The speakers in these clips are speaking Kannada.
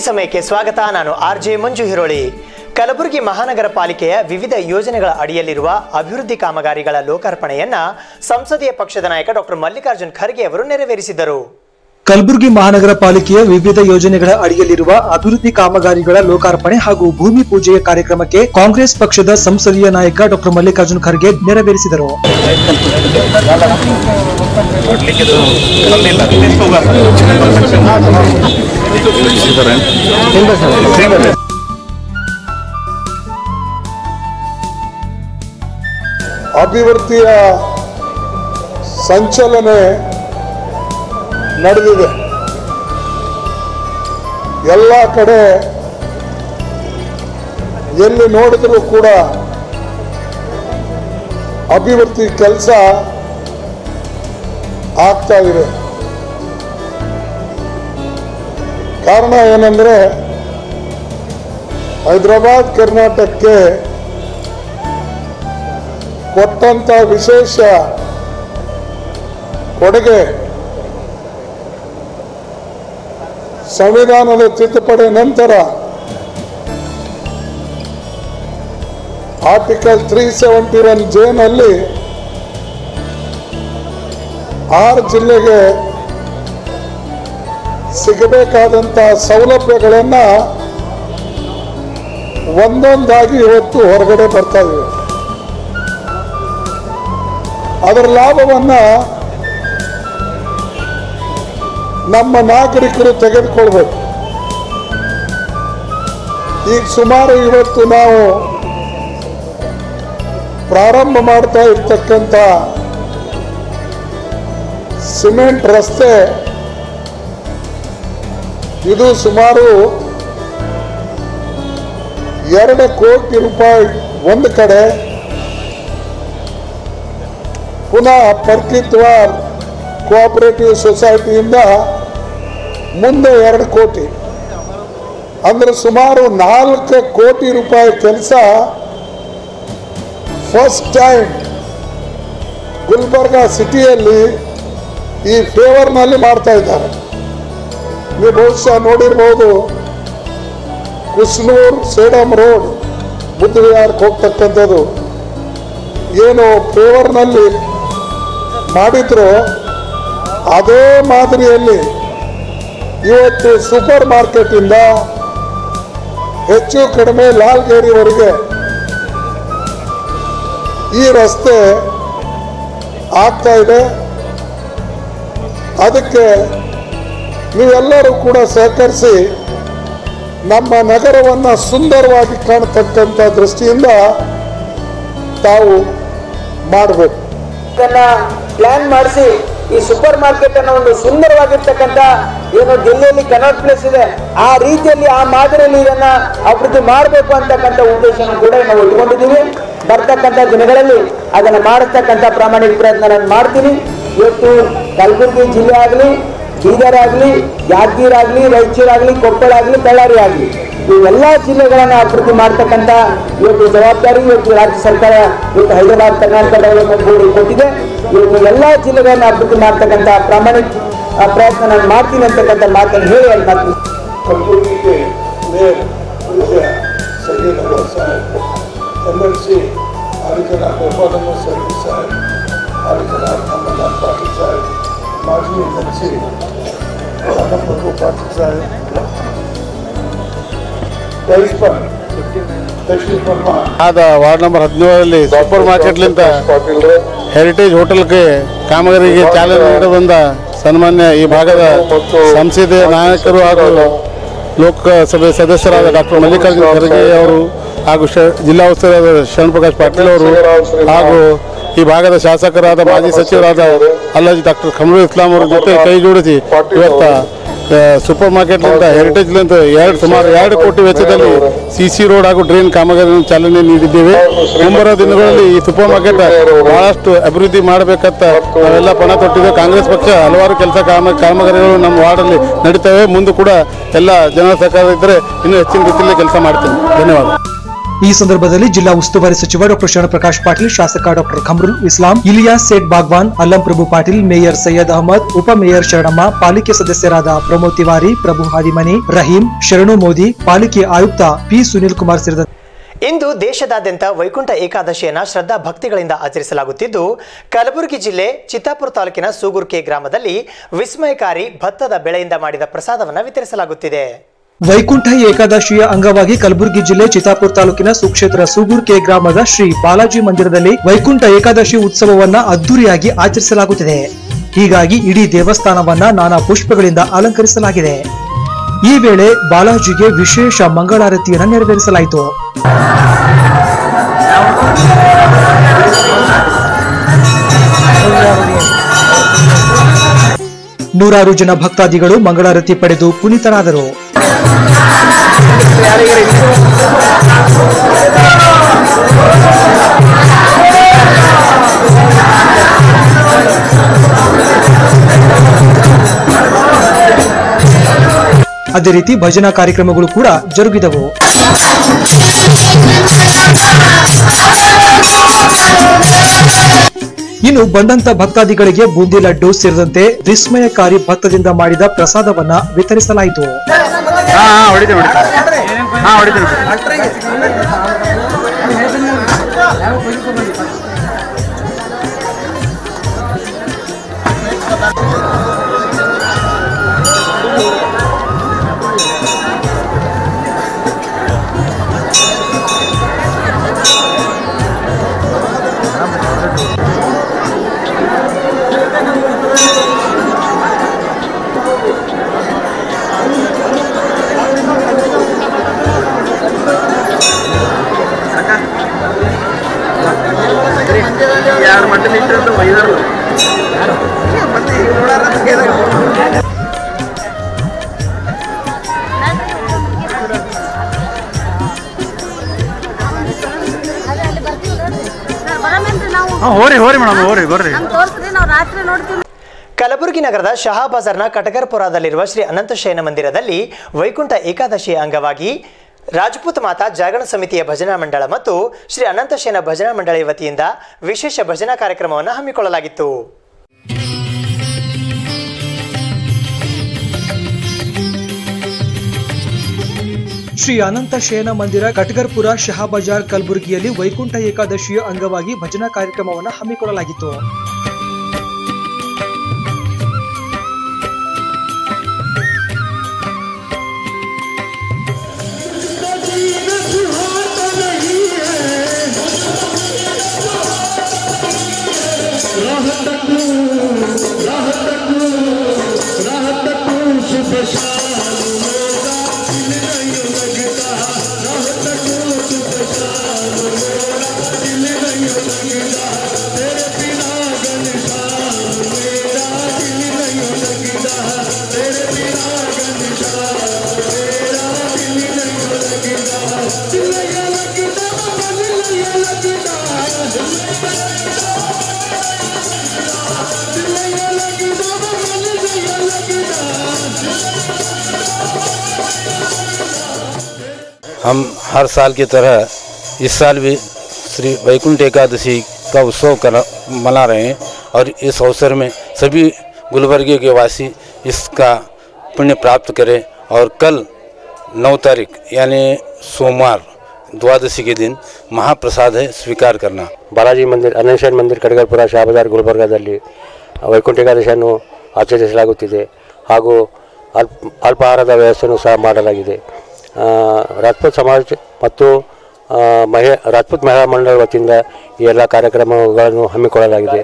ಸಮಯಕ್ಕೆ ಸ್ವಾಗತ ನಾನು ಆರ್ ಜೆ ಮಂಜು ಹಿರೋಳಿ ಕಲಬುರಗಿ ಮಹಾನಗರ ಪಾಲಿಕೆಯ ವಿವಿಧ ಯೋಜನೆಗಳ ಅಡಿಯಲ್ಲಿರುವ ಅಭಿವೃದ್ಧಿ ಕಾಮಗಾರಿಗಳ ಲೋಕಾರ್ಪಣೆಯನ್ನ ಸಂಸದೀಯ ಪಕ್ಷದ ನಾಯಕ ಡಾಕ್ಟರ್ ಮಲ್ಲಿಕಾರ್ಜುನ್ ಖರ್ಗೆ ಅವರು ನೆರವೇರಿಸಿದರು ಕಲಬುರಗಿ ಮಹಾನಗರ ಪಾಲಿಕೆಯ ವಿವಿಧ ಯೋಜನೆಗಳ ಅಡಿಯಲ್ಲಿರುವ ಅಭಿವೃದ್ಧಿ ಕಾಮಗಾರಿಗಳ ಲೋಕಾರ್ಪಣೆ ಹಾಗೂ ಭೂಮಿ ಪೂಜೆಯ ಕಾರ್ಯಕ್ರಮಕ್ಕೆ ಕಾಂಗ್ರೆಸ್ ಪಕ್ಷದ ಸಂಸದೀಯ ನಾಯಕ ಡಾಕ್ಟರ್ ಮಲ್ಲಿಕಾರ್ಜುನ್ ಖರ್ಗೆ ನೆರವೇರಿಸಿದರು ಅಭಿವೃದ್ಧಿಯ ಸಂಚಲನೆ ನಡೆದಿದೆ ಎಲ್ಲ ಕಡೆ ಎಲ್ಲಿ ನೋಡಿದ್ರೂ ಕೂಡ ಅಭಿವೃದ್ಧಿ ಕೆಲಸ ಆಗ್ತಾ ಇದೆ ಕಾರಣ ಏನಂದ್ರೆ ಹೈದರಾಬಾದ್ ಕರ್ನಾಟಕಕ್ಕೆ ಕೊಟ್ಟಂತ ವಿಶೇಷ ಕೊಡುಗೆ ಸಂವಿಧಾನದ ತಿದ್ದುಪಡಿ ನಂತರ ಆರ್ಟಿಕಲ್ ತ್ರೀ ಸೆವೆಂಟಿ ಒನ್ ಜೇನಲ್ಲಿ ಆರು ಜಿಲ್ಲೆಗೆ ಸಿಗಬೇಕಾದಂಥ ಸೌಲಭ್ಯಗಳನ್ನು ಒಂದೊಂದಾಗಿ ಇವತ್ತು ಹೊರಗಡೆ ಬರ್ತಾ ಇವೆ ಅದರ ಲಾಭವನ್ನ ನಮ್ಮ ನಾಗರಿಕರು ತೆಗೆದುಕೊಳ್ಬೇಕು ಈಗ ಸುಮಾರು ಇವತ್ತು ನಾವು ಪ್ರಾರಂಭ ಮಾಡ್ತಾ ಇರ್ತಕ್ಕಂಥ ಸಿಮೆಂಟ್ ರಸ್ತೆ ಇದು ಸುಮಾರು ಎರಡು ಕೋಟಿ ರೂಪಾಯಿ ಒಂದು ಕಡೆ ಪುನಃ ಪರ್ಕಿತ್ವಾರ್ ಕೋಆಪರೇಟಿವ್ ಸೊಸೈಟಿಯಿಂದ ಮುಂದೆ ಎರಡು ಕೋಟಿ ಅಂದ್ರೆ ಸುಮಾರು ನಾಲ್ಕು ಕೋಟಿ ರೂಪಾಯಿ ಕೆಲಸ ಫಸ್ಟ್ ಟೈಮ್ ಗುಲ್ಬರ್ಗಾ ಸಿಟಿಯಲ್ಲಿ ಈ ಫೇವರ್ನಲ್ಲಿ ಮಾಡ್ತಾ ಇದ್ದಾರೆ ನೀವು ಬಹುಶಃ ನೋಡಿರ್ಬೋದು ಕುಸ್ನೂರ್ ಸೇಡಂ ರೋಡ್ ಬುದ್ಧ ವಿಹಾರಕ್ಕೆ ಹೋಗ್ತಕ್ಕಂಥದ್ದು ಏನು ಫೇವರ್ನಲ್ಲಿ ಮಾಡಿದ್ರು ಅದೇ ಮಾದರಿಯಲ್ಲಿ ಇವತ್ತು ಸೂಪರ್ ಮಾರ್ಕೆಟಿಂದ ಹೆಚ್ಚು ಕಡಿಮೆ ಲಾಲ್ಗೇರಿವರೆಗೆ ಈ ರಸ್ತೆ ಆಗ್ತಾ ಇದೆ ಅದಕ್ಕೆ ನೀವೆಲ್ಲರೂ ಕೂಡ ಸಹಕರಿಸಿ ನಮ್ಮ ನಗರವನ್ನು ಸುಂದರವಾಗಿ ಕಾಣತಕ್ಕಂಥ ದೃಷ್ಟಿಯಿಂದ ತಾವು ಮಾಡಬೇಕು ಇದನ್ನ ಪ್ಲಾನ್ ಮಾಡಿಸಿ ಈ ಸೂಪರ್ ಮಾರ್ಕೆಟ್ ಅನ್ನ ಒಂದು ಸುಂದರವಾಗಿರ್ತಕ್ಕಂಥ ಏನು ಡೆಲ್ಲಿಯಲ್ಲಿ ಕನಾಟ್ ಪ್ಲೇಸ್ ಇದೆ ಆ ರೀತಿಯಲ್ಲಿ ಆ ಮಾದರಿಯಲ್ಲಿ ಇದನ್ನ ಅಭಿವೃದ್ಧಿ ಮಾಡಬೇಕು ಅಂತಕ್ಕಂಥ ಉದ್ದೇಶನ ಕೂಡ ನಾವು ಇಟ್ಕೊಂಡಿದ್ದೀವಿ ಬರ್ತಕ್ಕಂಥ ದಿನಗಳಲ್ಲಿ ಅದನ್ನ ಮಾಡತಕ್ಕಂಥ ಪ್ರಾಮಾಣಿಕ ಪ್ರಯತ್ನ ನಾನು ಮಾಡ್ತೀನಿ ಇವತ್ತು ಕಲಬುರಗಿ ಜಿಲ್ಲೆ ಆಗಲಿ ಬೀದರ್ ಆಗಲಿ ಯಾದಗಿರಿ ಆಗಲಿ ರಾಯಚೂರು ಆಗಲಿ ಕೊಪ್ಪಳ ಆಗಲಿ ಬಳ್ಳಾರಿ ಆಗಲಿ ಇವೆಲ್ಲ ಜಿಲ್ಲೆಗಳನ್ನ ಅಭಿವೃದ್ಧಿ ಮಾಡ್ತಕ್ಕಂಥ ಇವತ್ತು ಜವಾಬ್ದಾರಿ ಇವತ್ತು ರಾಜ್ಯ ಸರ್ಕಾರ ಇವತ್ತು ಹೈದರಾಬಾದ್ ಕರ್ನಾಟಕ ಡೆವಲಪ್ಮೆಂಟ್ ಬೋರ್ಡ್ ಕೊಟ್ಟಿದೆ ಇವತ್ತು ಎಲ್ಲ ಜಿಲ್ಲೆಗಳನ್ನ ಅಭಿವೃದ್ಧಿ ಮಾಡ್ತಕ್ಕಂಥ ಪ್ರಾಮಾಣಿಕ ಆ, ಪ್ರಯತ್ನ ನಾನು ಮಾಡ್ತೀನಿ ಅಂತಕ್ಕಂಥ ಮಾತನ್ನು ಹೇಳಿ ಅಲ್ಲಿ ಮಾತು ಕಲಬುರಗಿ के मेयर पूज्य सैयद अनवर साहब एमएलसी आली जनाब मोहम्मद सईद साहब आली जनाब अमरनाथ पाटिल साहब माजी एमएलसी आदम बब्बू पाटिल साहब तेईस पर तशरीफ फरमा ಆದ ವಾರ್ಡ್ ನಂಬರ್ ಹದಿನೇಳರಲ್ಲಿ ಸೂಪರ್ ಮಾರ್ಕೆಟ್ಲಿಂದ ಪಾಟೀಲ್ ಹೆರಿಟೇಜ್ ಹೋಟೆಲ್ಗೆ ಕಾಮಗಾರಿಗೆ ಚಾಲನೆ ನೀಡಿ ಬಂದ ಸನ್ಮಾನ್ಯ ಈ ಭಾಗದ ಸಂಸದೀಯ ನಾಯಕರು ಹಾಗೂ ಲೋಕಸಭೆ ಸದಸ್ಯರಾದ ಡಾಕ್ಟರ್ ಮಲ್ಲಿಕಾರ್ಜುನ ಖರ್ಗೆ ಅವರು ಹಾಗೂ ಶ- ಜಿಲ್ಲಾ ಉಸ್ತುವಾರಿಯಾದ ಶರಣ್ ಪ್ರಕಾಶ್ ಪಾಟೀಲ್ ಅವರು ಹಾಗೂ ಈ ಭಾಗದ ಶಾಸಕರಾದ ಮಾಜಿ ಸಚಿವರಾದ ಅಲ್ಲಾಜಿ ಡಾಕ್ಟರ್ ಖಮರುಲ್ ಇಸ್ಲಾಂ ಅವರ ಜೊತೆ ಕೈ ಜೋಡಿಸಿ ಇವತ್ತ ಆ, ಸೂಪರ್ ಮಾರ್ಕೆಟ್ನಿಂದ ಹೆರಿಟೇಜ್ಲಿಂದ ಎರಡು ಸುಮಾರು ಎರಡು ಕೋಟಿ ವೆಚ್ಚದಲ್ಲಿ ಸಿ ಸಿ ರೋಡ್ ಹಾಗೂ ಡ್ರೈನ್ ಕಾಮಗಾರಿಯನ್ನು ಚಾಲನೆ ನೀಡಿದ್ದೇವೆ ಮುಂಬರುವ ದಿನಗಳಲ್ಲಿ ಈ ಸೂಪರ್ ಮಾರ್ಕೆಟ್ ಬಹಳಷ್ಟು ಅಭಿವೃದ್ಧಿ ಮಾಡಬೇಕಂತ ನಾವೆಲ್ಲ ಪಣ ತೊಟ್ಟಿದ್ದೇವೆ ಕಾಂಗ್ರೆಸ್ ಪಕ್ಷ ಹಲವಾರು ಕೆಲಸ ಕಾಮ ಕಾಮಗಾರಿಗಳು ನಮ್ಮ ವಾರ್ಡಲ್ಲಿ ನಡೀತವೆ ಮುಂದೆ ಕೂಡ ಎಲ್ಲ ಜನರ ಸಹಕಾರ ಇದ್ದರೆ ಇನ್ನೂ ಹೆಚ್ಚಿನ ರೀತಿಯಲ್ಲಿ ಕೆಲಸ ಮಾಡ್ತೇವೆ ಧನ್ಯವಾದ ಈ ಸಂದರ್ಭದಲ್ಲಿ ಜಿಲ್ಲಾ ಉಸ್ತುವಾರಿ ಸಚಿವ ಡಾಕ್ಟರ್ ಶರಣಪ್ರಕಾಶ್ ಪಾಟೀಲ್ ಶಾಸಕ ಡಾಕ್ಟರ್ ಖಮ್ರುಲ್ ಇಸ್ಲಾಂ ಇಲಿಯಾಸ್ ಸೇಠ್ ಬಾಗ್ವಾನ್ ಅಲ್ಲಂ ಪ್ರಭು ಪಾಟೀಲ್ ಮೇಯರ್ ಸೈಯದ್ ಅಹಮದ್ ಉಪ ಮೇಯರ್ ಶರಣಮ್ಮ ಪಾಲಿಕೆ ಸದಸ್ಯರಾದ ಪ್ರಮೋದ್ ತಿವಾರಿ ಪ್ರಭು ಹಾದಿಮನಿ ರಹೀಂ ಶರಣು ಮೋದಿ ಪಾಲಿಕೆ ಆಯುಕ್ತ ಪಿ ಸುನಿಲ್ ಕುಮಾರ್ ಸೇರಿದಂತೆ ಇಂದು ದೇಶದಾದ್ಯಂತ ವೈಕುಂಠ ಏಕಾದಶಿಯನ್ನು ಶ್ರದ್ಧಾ ಭಕ್ತಿಗಳಿಂದ ಆಚರಿಸಲಾಗುತ್ತಿದ್ದು ಕಲಬುರಗಿ ಜಿಲ್ಲೆ ಚಿತ್ತಾಪುರ ತಾಲೂಕಿನ ಸೂಗುರ್ಕೆ ಗ್ರಾಮದಲ್ಲಿ ವಿಸ್ಮಯಕಾರಿ ಭತ್ತದ ಬೆಳೆಯಿಂದ ಮಾಡಿದ ಪ್ರಸಾದವನ್ನು ವಿತರಿಸಲಾಗುತ್ತಿದೆ ವೈಕುಂಠ ಏಕಾದಶಿಯ ಅಂಗವಾಗಿ ಕಲಬುರಗಿ ಜಿಲ್ಲೆ ಚಿತ್ತಾಪುರ ತಾಲೂಕಿನ ಸುಕ್ಷೇತ್ರ ಸೂಗೂರ್ಕೆ ಗ್ರಾಮದ ಶ್ರೀ ಬಾಲಾಜಿ ಮಂದಿರದಲ್ಲಿ ವೈಕುಂಠ ಏಕಾದಶಿ ಉತ್ಸವವನ್ನ ಅದ್ದೂರಿಯಾಗಿ ಆಚರಿಸಲಾಗುತ್ತಿದೆ ಹೀಗಾಗಿ ಇಡೀ ದೇವಸ್ಥಾನವನ್ನ ನಾನಾ ಪುಷ್ಪಗಳಿಂದ ಅಲಂಕರಿಸಲಾಗಿದೆ ಈ ವೇಳೆ ಬಾಲಾಜಿಗೆ ವಿಶೇಷ ಮಂಗಳಾರತಿಯನ್ನು ನೆರವೇರಿಸಲಾಯಿತು ನೂರಾರು ಜನ ಭಕ್ತಾದಿಗಳು ಮಂಗಳಾರತಿ ಪಡೆದು ಪುನೀತರಾದರು ಅದೇ ರೀತಿ ಭಜನಾ ಕಾರ್ಯಕ್ರಮಗಳು ಕೂಡ ಜರುಗಿದವು ಇನ್ನು ಬಂದಂತ ಭಕ್ತಾದಿಗಳಿಗೆ ಬೂಂದಿ ಲಡ್ಡು ಸೇರಿದಂತೆ ವಿಸ್ಮಯಕಾರಿ ಭತ್ತದಿಂದ ಮಾಡಿದ ಪ್ರಸಾದವನ್ನ ವಿತರಿಸಲಾಯಿತು ಹಾ ಹಾ ಹೊಡಿತೀನಿ ಹೊಡಿತೀನಿ ಹಾ ಹೊಡಿತೀನಿ ಎರಡು ಮಟನ್ ಇಟ್ಟರೆ ಅಂತ ಒಯ್ದಾರಲ್ಲ ನಾವು ಹಾಂ ಹೋರಿ ಹೋರಿ ಮೇಡಮ್ ಹೋರಿ ಬರ್ರಿ ನಮ್ಗೆ ತೋರಿಸ್ರಿ ನಾವು ರಾತ್ರಿ ನೋಡ್ತೀವಿ ಕಲಬುರಗಿ ನಗರದ ಶಹಾ ಬಜಾರ್ನ ಕಟಕರ್ಪುರದಲ್ಲಿರುವ ಶ್ರೀ ಅನಂತ ಶಯನ ಮಂದಿರದಲ್ಲಿ ವೈಕುಂಠ ಏಕಾದಶಿಯ ಅಂಗವಾಗಿ ರಾಜಪೂತ್ ಮಾತಾ ಜಾಗರಣ ಸಮಿತಿಯ ಭಜನಾ ಮಂಡಳ ಮತ್ತು ಶ್ರೀ ಅನಂತ ಶಯನ ಭಜನಾ ಮಂಡಳಿ ವತಿಯಿಂದ ವಿಶೇಷ ಭಜನಾ ಕಾರ್ಯಕ್ರಮವನ್ನು ಹಮ್ಮಿಕೊಳ್ಳಲಾಗಿತ್ತು ಶ್ರೀ ಅನಂತ ಶಯನ ಮಂದಿರ ಕಟಗರ್ಪುರ ಶಹಾಬಜಾರ್ ಕಲಬುರಗಿಯಲ್ಲಿ ವೈಕುಂಠ ಏಕಾದಶಿಯ ಅಂಗವಾಗಿ ಭಜನಾ ಕಾರ್ಯಕ್ರಮವನ್ನು ಹಮ್ಮಿಕೊಳ್ಳಲಾಗಿತ್ತು हम हर साल की तरह इस साल भी श्री वैकुंठ एकादशी का उत्सव करा मना रहे हैं और इस अवसर में सभी गुलबर्गे के वासी इसका पुण्य प्राप्त करें और कल नौ तारीख यानी सोमवार द्वादशी के दिन महाप्रसाद है स्वीकार करना ಬಾಲಾಜಿ ಮಂದಿರ ಅನಂತೇಶ್ವರ ಮಂದಿರ ಕಡಗಲ್ಪುರ ಶಾಬದಾರ್ ಗುಲ್ಬರ್ಗಾದಲ್ಲಿ ವೈಕುಂಠ ಏಕಾದಶಿಯನ್ನು ಆಚರಿಸಲಾಗುತ್ತಿದೆ ಹಾಗೂ ಅಲ್ಪ ಅಲ್ಪಾಹಾರದ ವ್ಯವಸ್ಥೆಯನ್ನು ಸಹ ಮಾಡಲಾಗಿದೆ ಆ, ರಾಜ್ಪೂತ್ ಸಮಾಜ ಮತ್ತು ಆ, ಮಹಿ ರಾಜ್ಪೂತ್ ಮಹಿಳಾ ಮಂಡಳ ವತಿಯಿಂದ ಈ ಎಲ್ಲ ಕಾರ್ಯಕ್ರಮಗಳನ್ನು ಹಮ್ಮಿಕೊಳ್ಳಲಾಗಿದೆ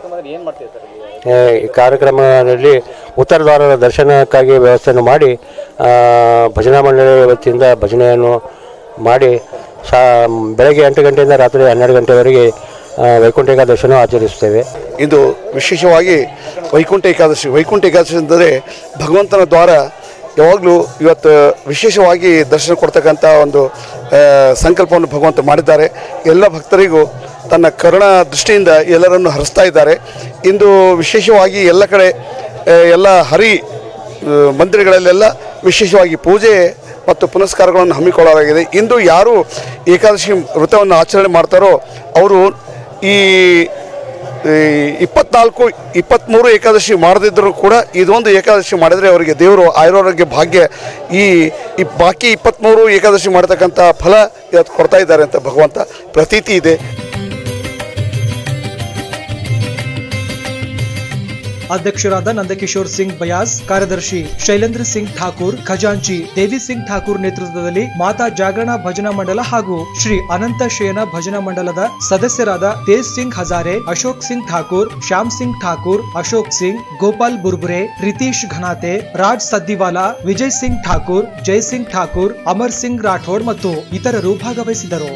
ಆ, ಈ ಕಾರ್ಯಕ್ರಮದಲ್ಲಿ ಉತ್ತರ ದ್ವಾರದ ದರ್ಶನಕ್ಕಾಗಿ ವ್ಯವಸ್ಥೆಯನ್ನು ಮಾಡಿ ಆ, ಭಜನಾ ಮಂಡಳಿ ವತಿಯಿಂದ ಭಜನೆಯನ್ನು ಮಾಡಿ ಸಾ ಬೆಳಗ್ಗೆ ಎಂಟು ಗಂಟೆಯಿಂದ ರಾತ್ರಿ ಹನ್ನೆರಡು ಗಂಟೆವರೆಗೆ ಆ, ವೈಕುಂಠ ಏಕಾದಶಿಯನ್ನು ಆಚರಿಸುತ್ತೇವೆ ಇದು ವಿಶೇಷವಾಗಿ ವೈಕುಂಠ ಏಕಾದಶಿ ವೈಕುಂಠ ಏಕಾದಶಿ ಅಂದರೆ ಭಗವಂತನ ದ್ವಾರ ಯಾವಾಗಲೂ ಇವತ್ತು ವಿಶೇಷವಾಗಿ ದರ್ಶನ ಕೊಡ್ತಕ್ಕಂಥ ಒಂದು ಆ, ಸಂಕಲ್ಪವನ್ನು ಭಗವಂತ ಮಾಡಿದ್ದಾರೆ ಎಲ್ಲ ಭಕ್ತರಿಗೂ ತನ್ನ ಕರುಣಾ ದೃಷ್ಟಿಯಿಂದ ಎಲ್ಲರನ್ನು ಹರಿಸ್ತಾ ಇದ್ದಾರೆ ಇಂದು ವಿಶೇಷವಾಗಿ ಎಲ್ಲ ಕಡೆ ಆ, ಎಲ್ಲ ಹರಿ ಆ, ಮಂದಿರಗಳಲ್ಲೆಲ್ಲ ವಿಶೇಷವಾಗಿ ಪೂಜೆ ಮತ್ತು ಪುನಸ್ಕಾರಗಳನ್ನು ಹಮ್ಮಿಕೊಳ್ಳಲಾಗಿದೆ ಇಂದು ಯಾರು ಏಕಾದಶಿ ವ್ರತವನ್ನು ಆಚರಣೆ ಮಾಡ್ತಾರೋ ಅವರು ಈ ಈ ಇಪ್ಪತ್ನಾಲ್ಕು ಇಪ್ಪತ್ತ್ಮೂರು ಏಕಾದಶಿ ಮಾಡದಿದ್ದರೂ ಕೂಡ ಇದೊಂದು ಏಕಾದಶಿ ಮಾಡಿದರೆ ಅವರಿಗೆ ದೇವರು ಆಯುರಾರೋಗ್ಯ ಭಾಗ್ಯ ಈ ಈ ಬಾಕಿ ಇಪ್ಪತ್ತ್ಮೂರು ಏಕಾದಶಿ ಮಾಡತಕ್ಕಂಥ ಫಲ ಇವತ್ತು ಕೊಡ್ತಾ ಇದ್ದಾರೆ ಅಂತ ಭಗವಂತ ಪ್ರತೀತಿ ಇದೆ ಅಧ್ಯಕ್ಷರಾದ ನಂದಕಿಶೋರ್ ಸಿಂಗ್ ಬಯಾಸ್ ಕಾರ್ಯದರ್ಶಿ ಶೈಲೇಂದ್ರ ಸಿಂಗ್ ಠಾಕೂರ್ ಖಜಾಂಚಿ ದೇವಿ ಸಿಂಗ್ ಠಾಕೂರ್ ನೇತೃತ್ವದಲ್ಲಿ ಮಾತಾ ಜಾಗರಣ ಭಜನಾ ಮಂಡಲ ಹಾಗೂ ಶ್ರೀ ಅನಂತ ಶಯನ ಭಜನಾ ಮಂಡಲದ ಸದಸ್ಯರಾದ ತೇಜ್ ಸಿಂಗ್ ಹಜಾರೆ ಅಶೋಕ್ ಸಿಂಗ್ ಠಾಕೂರ್ ಶ್ಯಾಮ್ ಸಿಂಗ್ ಠಾಕೂರ್ ಅಶೋಕ್ ಸಿಂಗ್ ಗೋಪಾಲ್ ಬುರ್ಬುರೆ ರಿತೀಶ್ ಘನಾತೆ ರಾಜ್ ಸದ್ದಿವಾಲಾ ವಿಜಯ್ ಸಿಂಗ್ ಠಾಕೂರ್ ಜಯ್ ಸಿಂಗ್ ಠಾಕೂರ್ ಅಮರ್ ಸಿಂಗ್ ರಾಠೋಡ್ ಮತ್ತು ಇತರರು ಭಾಗವಹಿಸಿದರು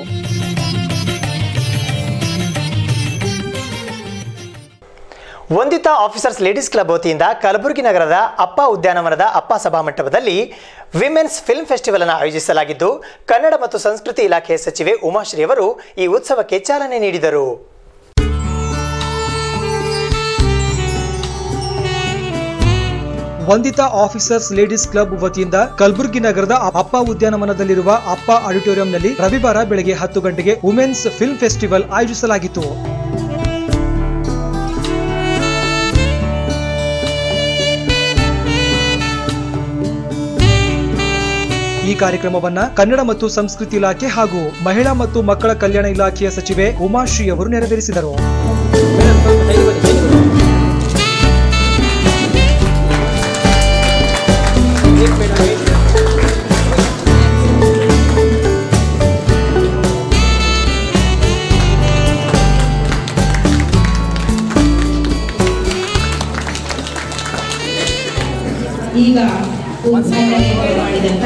ವಂದಿತ ಆಫೀಸರ್ಸ್ ಲೇಡೀಸ್ ಕ್ಲಬ್ ವತಿಯಿಂದ ಕಲಬುರಗಿ ನಗರದ ಅಪ್ಪ ಉದ್ಯಾನವನದ ಅಪ್ಪ ಸಭಾ ಮಂಟಪದಲ್ಲಿ ವಿಮೆನ್ಸ್ ಫಿಲ್ಮ್ ಫೆಸ್ಟಿವಲ್ ಅನ್ನು ಆಯೋಜಿಸಲಾಗಿದ್ದು ಕನ್ನಡ ಮತ್ತು ಸಂಸ್ಕೃತಿ ಇಲಾಖೆ ಸಚಿವೆ ಉಮಾಶ್ರೀ ಅವರು ಈ ಉತ್ಸವಕ್ಕೆ ಚಾಲನೆ ನೀಡಿದರು ವಂದಿತ ಆಫೀಸರ್ಸ್ ಲೇಡೀಸ್ ಕ್ಲಬ್ ವತಿಯಿಂದ ಕಲಬುರಗಿ ನಗರದ ಅಪ್ಪ ಉದ್ಯಾನವನದಲ್ಲಿರುವ ಅಪ್ಪ ಆಡಿಟೋರಿಯಂನಲ್ಲಿ ರವಿವಾರ ಬೆಳಗ್ಗೆ ಹತ್ತು ಗಂಟೆಗೆ ವುಮೆನ್ಸ್ ಫಿಲ್ಮ್ ಫೆಸ್ಟಿವಲ್ ಆಯೋಜಿಸಲಾಗಿತ್ತು ಈ ಕಾರ್ಯಕ್ರಮವನ್ನ ಕನ್ನಡ ಮತ್ತು ಸಂಸ್ಕೃತಿ ಇಲಾಖೆ ಹಾಗೂ ಮಹಿಳಾ ಮತ್ತು ಮಕ್ಕಳ ಕಲ್ಯಾಣ ಇಲಾಖೆಯ ಸಚಿವೆ ಉಮಾಶ್ರೀ ಅವರು ನೆರವೇರಿಸಿದರು ಈಗ ಉದ್ಘಾಟನೆ ಮಾಡಿದಂತ